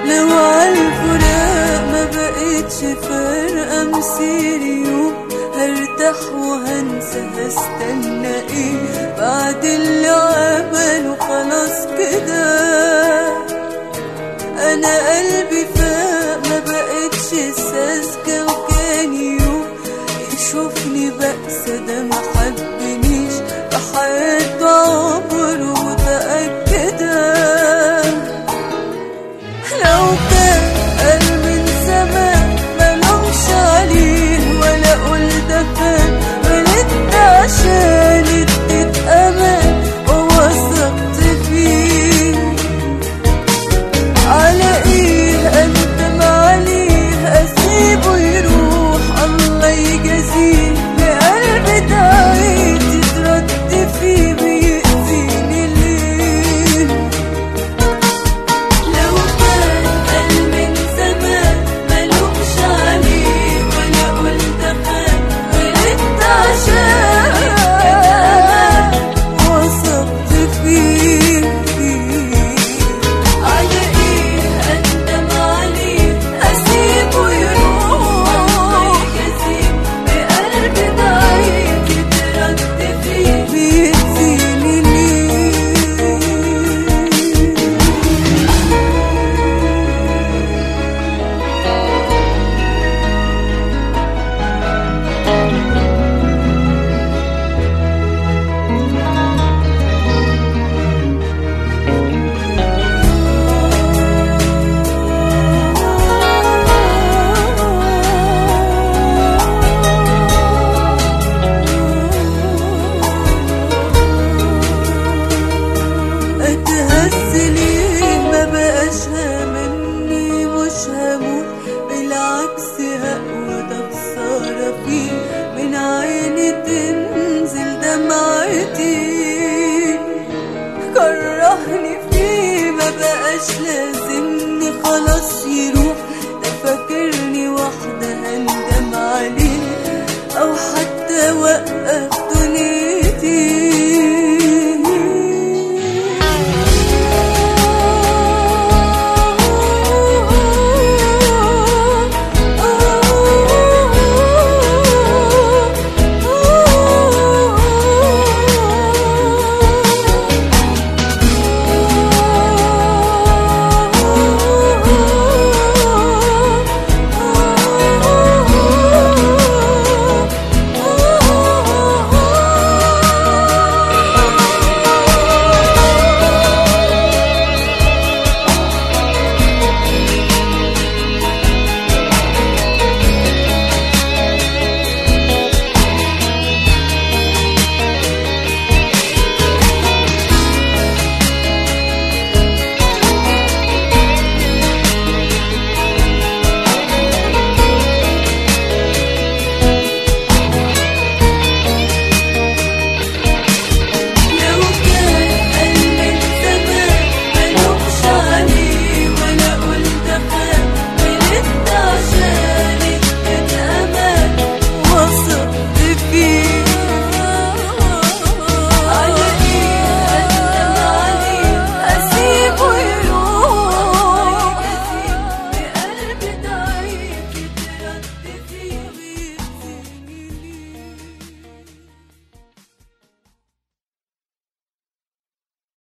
لو عالفراق ما بقتش فارقة مسيري يوم هرتاح وهنسى هستنى ايه بعد اللي عمله خلاص كده انا قلبي فاق ما بقتش ساذجة وكان يوم يشوفني بأسى ده ما حبنيش في حياته عمره متأكدة لو كان قال من زمان ملومش عليه ولا اقول ده كان غلطت عشان اديت امان ووثقت فيه على ايه اندم عليه اسيبه يروح الله يجازيه بقلبي دعيت يترد فيه بيأذيني ليه لو كان قال من زمان ملومش عليه ولا قلت خان غلطت عشان وثقت فيه على ايه اندم عليه اسيبه يروح يسيب بقلبي ضعيف يترد فيه بيأذيني ليه اتهز ليه ما بقاش هاممني مش هموت بالعكس هقوى ده خسارة فيه من عيني تنزل دمعتي كرهني فيه ما بقاش لازمني خلاص يروح